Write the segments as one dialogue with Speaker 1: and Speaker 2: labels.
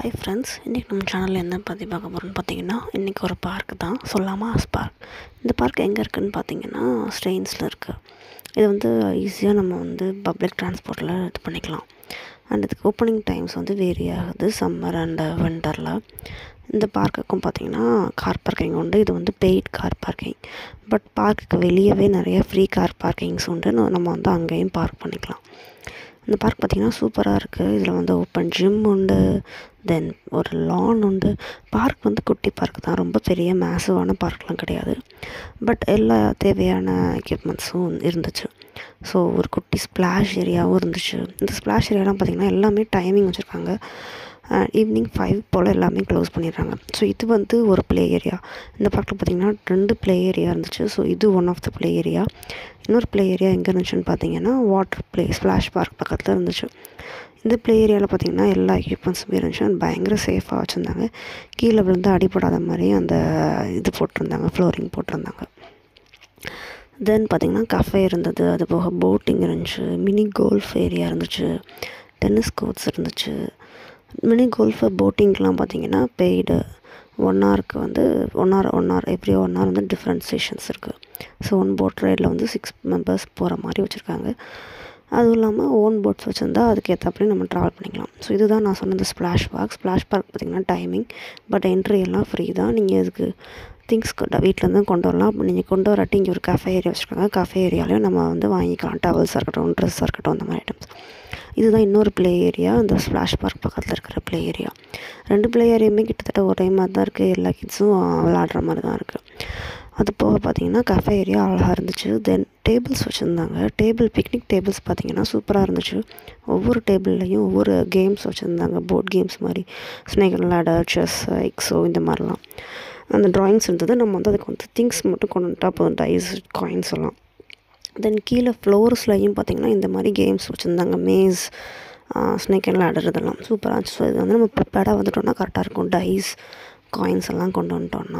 Speaker 1: hi friends இன்றைக்கி நம்ம சேனலில் என்ன பற்றி பார்க்க போகிறோம்னு பார்த்தீங்கன்னா இன்றைக்கி ஒரு பார்க் தான் சொல்லாமாஸ் பார்க் இந்த பார்க் எங்கே இருக்குதுன்னு பார்த்தீங்கன்னா ஸ்ட்ரெயின்ஸில் இருக்குது இது வந்து ஈஸியாக நம்ம வந்து பப்ளிக் டிரான்ஸ்போர்ட்டில் இது பண்ணிக்கலாம் அண்ட் இதுக்கு ஓப்பனிங் டைம்ஸ் வந்து வேரி ஆகுது சம்மர் அண்ட் விண்டரில் இந்த பார்க்குக்கும் பார்த்தீங்கன்னா கார் பார்க்கிங் உண்டு இது வந்து பெய்ட் கார் பார்க்கிங் பட் பார்க்குக்கு வெளியவே நிறைய ஃப்ரீ கார் பார்க்கிங்ஸ் உண்டு நம்ம வந்து அங்கேயும் பார்க் பண்ணிக்கலாம் இந்த பார்க் பார்த்திங்கன்னா சூப்பராக இருக்குது இதில் வந்து ஓப்பன் ஜிம் உண்டு தென் ஒரு லான் உண்டு பார்க் வந்து குட்டி பார்க் தான் ரொம்ப பெரிய மேசிவான பார்க்லாம் கிடையாது பட் எல்லா தேவையான எக்யூப்மெண்ட்ஸும் இருந்துச்சு ஸோ ஒரு குட்டி ஸ்ப்ளாஷ் ஏரியாவும் இருந்துச்சு இந்த ஸ்ப்ளாஷ் ஏரியாலாம் பார்த்திங்கன்னா எல்லாமே டைமிங் வச்சுருக்காங்க ஈவினிங் ஃபைவ் போல் எல்லாமே க்ளோஸ் பண்ணிடுறாங்க ஸோ இது வந்து ஒரு ப்ளே ஏரியா இந்த பார்க்கில் பார்த்திங்கன்னா ரெண்டு ப்ளே ஏரியா இருந்துச்சு ஸோ இது one of the play area இன்னொரு ப்ளே ஏரியா எங்கே இருந்துச்சுன்னு பார்த்தீங்கன்னா வாட்டர் ப்ளே ஸ்ப்ளாஷ் பார்க் பக்கத்தில் இருந்துச்சு இந்த ப்ளே ஏரியாவில் பார்த்திங்கன்னா எல்லா எக்யூப்மெண்ட்ஸுமே இருந்துச்சு அண்ட் பயங்கர சேஃபாக வச்சுருந்தாங்க கீழே விழுந்து அடிப்படாத மாதிரி அந்த இது போட்டிருந்தாங்க ஃப்ளோரிங் போட்டிருந்தாங்க தென் பார்த்திங்கன்னா கஃபே இருந்தது அது போக போட்டிங் இருந்துச்சு மினி கோல்ஃப் ஏரியா இருந்துச்சு டென்னிஸ் கோர்ட்ஸ் இருந்துச்சு மினி கோல்ஃபு போட்டிங்க்கெலாம் பார்த்திங்கன்னா பெய்டு ஒன் ஹவருக்கு வந்து one hour one hour every one hour வந்து டிஃப்ரெண்ட் செஷன்ஸ் இருக்குது ஸோ ஒன் போட் ரைடில் வந்து சிக்ஸ் மெம்பர்ஸ் போகிற மாதிரி வச்சுருக்காங்க அதுவும் இல்லாமல் ஓன் போட்ஸ் வச்சுருந்தா அதுக்கு ஏற்றப்படி நம்ம ட்ராவல் பண்ணிக்கலாம் ஸோ இதுதான் நான் சொன்ன இந்த ஸ்ப்ளாஷ் பார்க் ஸ்ப்ளாஷ் பார்க் பார்த்திங்கன்னா டைமிங் பட் என்ட்ரி எல்லாம் ஃப்ரீ தான் நீங்கள் இதுக்கு திங்ஸ் வீட்டிலேருந்து கொண்டு வரலாம் அப்போ நீங்கள் கொண்டு வராட்டி இங்கே ஒரு கஃபே ஏரியா வச்சுருக்காங்க கஃபே ஏரியாலையும் நம்ம வந்து வாங்கிக்கலாம் டவல்ஸாக இருக்கட்டும் ட்ரெஸ்ஸாக இருக்கட்டும் அந்த மாதிரி ஐட்டம்ஸ் இதுதான் இன்னொரு ப்ளே ஏரியா இந்த ஸ்ப்ளாஷ் பார்க் பக்கத்தில் இருக்கிற ப்ளே ஏரியா ரெண்டு ப்ளே ஏரியாவுமே கிட்டத்தட்ட ஒரே மாதிரி தான் இருக்குது எல்லா கிட்ஸும் விளாடுற மாதிரி தான் இருக்குது அது போக பார்த்தீங்கன்னா கஃபே ஏரியா அழகாக இருந்துச்சு தென் டேபிள்ஸ் வச்சுருந்தாங்க டேபிள் பிக்னிக் டேபிள்ஸ் பார்த்திங்கன்னா சூப்பராக இருந்துச்சு ஒவ்வொரு டேபிள்லேயும் ஒவ்வொரு கேம்ஸ் வச்சுருந்தாங்க போர்ட் கேம்ஸ் மாதிரி ஸ்னேக் லேடர் செஸ் எக்ஸோ இந்த மாதிரிலாம் அந்த ட்ராயிங்ஸ் இருந்தது நம்ம வந்து அதுக்கு வந்து திங்ஸ் மட்டும் கொண்டு வந்துட்டா போதும் டைஸ் காயின்ஸ் எல்லாம் தென் கீழே ஃப்ளோர்ஸ்லையும் பார்த்திங்கன்னா இந்த மாதிரி கேம்ஸ் வச்சுருந்தாங்க மேஸ் ஸ்னேக் அண்ட் லேடர் இதெல்லாம் சூப்பராக இருந்துச்சு ஸோ இது வந்து நம்ம ப்ரிப்பேர்டாக வந்துட்டோம்னா கரெக்டாக இருக்கும் டைஸ் காயின்ஸ் எல்லாம் கொண்டு வந்துட்டோம்னா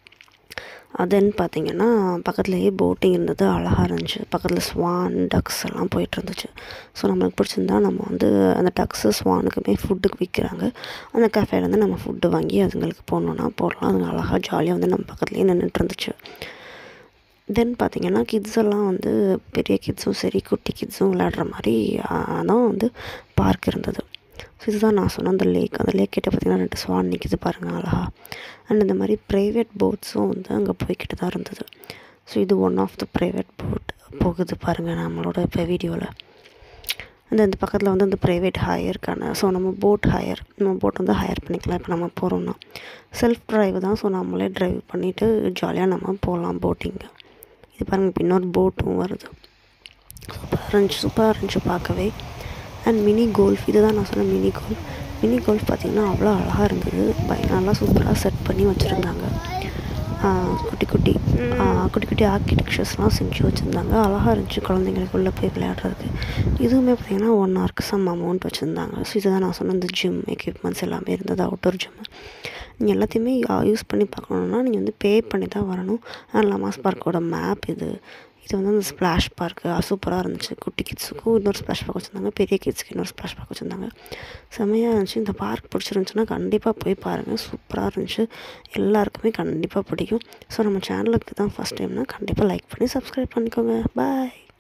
Speaker 1: தென் பார்த்திங்கன்னா பக்கத்துலேயே போட்டிங் இருந்தது அழகாக இருந்துச்சு பக்கத்தில் ஸ்வான் டக்ஸ் எல்லாம் போயிட்டு இருந்துச்சு ஸோ நம்மளுக்கு பிடிச்சிருந்தா நம்ம வந்து அந்த டக்ஸு ஸ்வானுக்குமே ஃபுட்டுக்கு விற்கிறாங்க அந்த கஃபேலேருந்து நம்ம ஃபுட்டு வாங்கி அதுங்களுக்கு போடணுன்னா போடலாம் அதுங்க அழகாக ஜாலியாக வந்து நம்ம பக்கத்துலேயே நின்றுட்டு இருந்துச்சு தென் பார்த்திங்கன்னா கிட்ஸ் எல்லாம் வந்து பெரிய கிட்ஸும் சரி குட்டி கிட்ஸும் விளையாடுற மாதிரி தான் வந்து பார்க் இருந்தது ஸோ இதுதான் நான் சொன்ன அந்த லேக் அந்த லேக் கிட்ட பார்த்திங்கன்னா ரெண்டு ஸ்வான் நிற்கிது பாருங்கள் அழகா அண்ட் இந்த மாதிரி ப்ரைவேட் போட்ஸும் வந்து அங்கே போய்கிட்டு தான் இருந்தது ஸோ இது one of the private boat போகுது பாருங்கள் நம்மளோட இப்போ வீடியோவில் அந்த இந்த பக்கத்தில் வந்து அந்த ப்ரைவேட் ஹையருக்கான ஸோ நம்ம போட் ஹையர் நம்ம போட் வந்து ஹையர் பண்ணிக்கலாம் இப்போ நம்ம போகிறோம்னா செல்ஃப் ட்ரைவ் தான் ஸோ நம்மளே ட்ரைவ் பண்ணிவிட்டு ஜாலியாக நம்ம போகலாம் போட்டிங்கு இது பாருங்கள் இப்போ இன்னொரு போட்டும் வருது சூப்பராக இருந்துச்சு சூப்பராக இருந்துச்சு பார்க்கவே அண்ட் மினி கோல்ஃப் இது தான் நான் சொன்னேன் மினி கோல்ஃப் மினி கோல்ஃப் பார்த்திங்கன்னா அவ்வளோ அழகாக இருந்தது பய நல்லா சூப்பராக செட் பண்ணி வச்சுருந்தாங்க குட்டி குட்டி குட்டி குட்டி ஆர்கிடெக்சர்ஸ்லாம் செஞ்சு வச்சுருந்தாங்க அழகாக இருந்துச்சு குழந்தைங்களுக்கு உள்ளே போய் விளையாடுறதுக்கு இதுவுமே பார்த்திங்கன்னா ஒன் ஹவருக்கு சம் அமௌண்ட் வச்சுருந்தாங்க ஸோ இதுதான் நான் சொன்ன இந்த ஜிம் எக்யூப்மெண்ட்ஸ் எல்லாமே இருந்தது அவுட்டோர் ஜிம்மு நீங்கள் எல்லாத்தையுமே யூஸ் பண்ணி பார்க்கணுன்னா நீங்கள் வந்து பே பண்ணி தான் வரணும் லமாஸ் பார்க்கோட மேப் இது இது வந்து அந்த ஸ்ப்ளாஷ் பார்க்கு சூப்பராக இருந்துச்சு குட்டி கிட்ஸுக்கும் இன்னொரு ஸ்ப்ளாஷ் பார்க் வச்சுருந்தாங்க பெரிய கிட்ஸுக்கு இன்னொரு ஸ்ப்ளாஷ் பார்க் வச்சுருந்தாங்க செம்மையாக இருந்துச்சு இந்த பார்க் பிடிச்சிருந்துச்சுன்னா கண்டிப்பாக போய் பாருங்கள் சூப்பராக இருந்துச்சு எல்லாருக்குமே கண்டிப்பாக பிடிக்கும் ஸோ நம்ம சேனலுக்கு தான் ஃபஸ்ட் டைம்னா கண்டிப்பாக லைக் பண்ணி சப்ஸ்கிரைப் பண்ணிக்கோங்க பாய்